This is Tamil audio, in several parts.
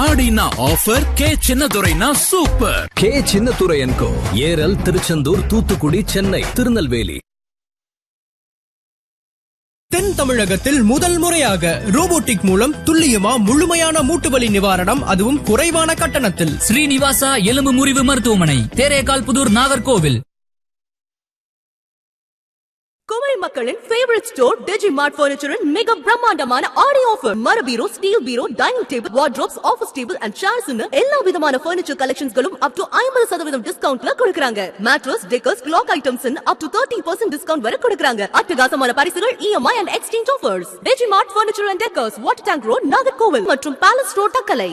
ஆடினா ஆஃபர் கே சின்னதுரைனா சூப்பர் கே சின்னத்துரையன்கோ ஏரல் திருச்செந்தூர் தூத்துக்குடி சென்னை திருநெல்வேலி தென் தமிழகத்தில் முதல் முறையாக ரோபோட்டிக் மூலம் துல்லியமா முழுமையான மூட்டுவலி நிவாரணம் அதுவும் குறைவான கட்டணத்தில் ஸ்ரீனிவாசா எலும்பு முறிவு மருத்துவமனை தேரேகால் புதூர் நாகர்கோவில் குமரி மக்களின் ஃபேவரட் ஸ்டோர் டிஜி மார்ட் பர்னிச்சரின் மிக பிரம்மாண்டமான ஆடி ஆஃபர் மர பீரோ ஸ்டீல் பீரோ dining table wardrobes office table and chairs எல்லா விதமான பர்னிச்சர் கலெக்ஷன்ஸ்களும் அப் டு ஐம்பது சதவீதம் டிஸ்கவுண்ட்ல கொடுக்கறாங்க mattress decors clock items up to thirty percent discount வரை கொடுக்கறாங்க அட்டகாசமான பரிசுகள் EMI and exchange offers DG mart furniture and decors water tank road Nagercoil மற்றும் பேலஸ் ரோட் தக்கலை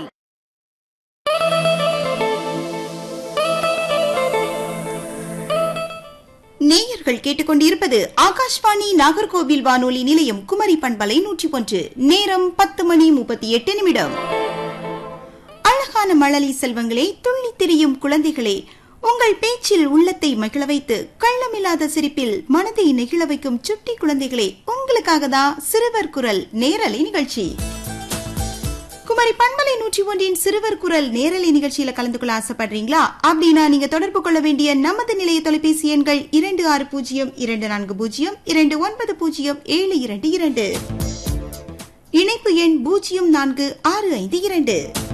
நேயர்கள் கேட்டுக்கொண்டிருப்பது ஆகாஷ்வாணி நாகர்கோவில் வானொலி நிலையம் குமரி பண்பலை நூற்றி ஒன்று நேரம் பத்து மணி முப்பத்தி எட்டு நிமிடம் அழகான மழலை செல்வங்களே துள்ளி திரியும் குழந்தைகளே உங்கள் பேச்சில் உள்ளத்தை மகிழ வைத்து கள்ளமில்லாத சிரிப்பில் மனதை நெகிழ வைக்கும் சுட்டி குழந்தைகளே உங்களுக்காக தான் சிறுவர் குரல் நேரலை நிகழ்ச்சி குமரி பண்பலை நூற்றி ஒன்றின் சிறுவர் குரல் நேரலை நிகழ்ச்சியில கலந்து கொள்ள ஆசைப்படுறீங்களா அப்படின்னா நீங்க தொடர்பு கொள்ள வேண்டிய நமது நிலைய தொலைபேசி எண்கள் இரண்டு ஆறு பூஜ்ஜியம் இரண்டு நான்கு பூஜ்ஜியம் இரண்டு ஒன்பது பூஜ்ஜியம் ஏழு இரண்டு இரண்டு இணைப்பு எண் பூஜ்ஜியம் நான்கு ஆறு ஐந்து இரண்டு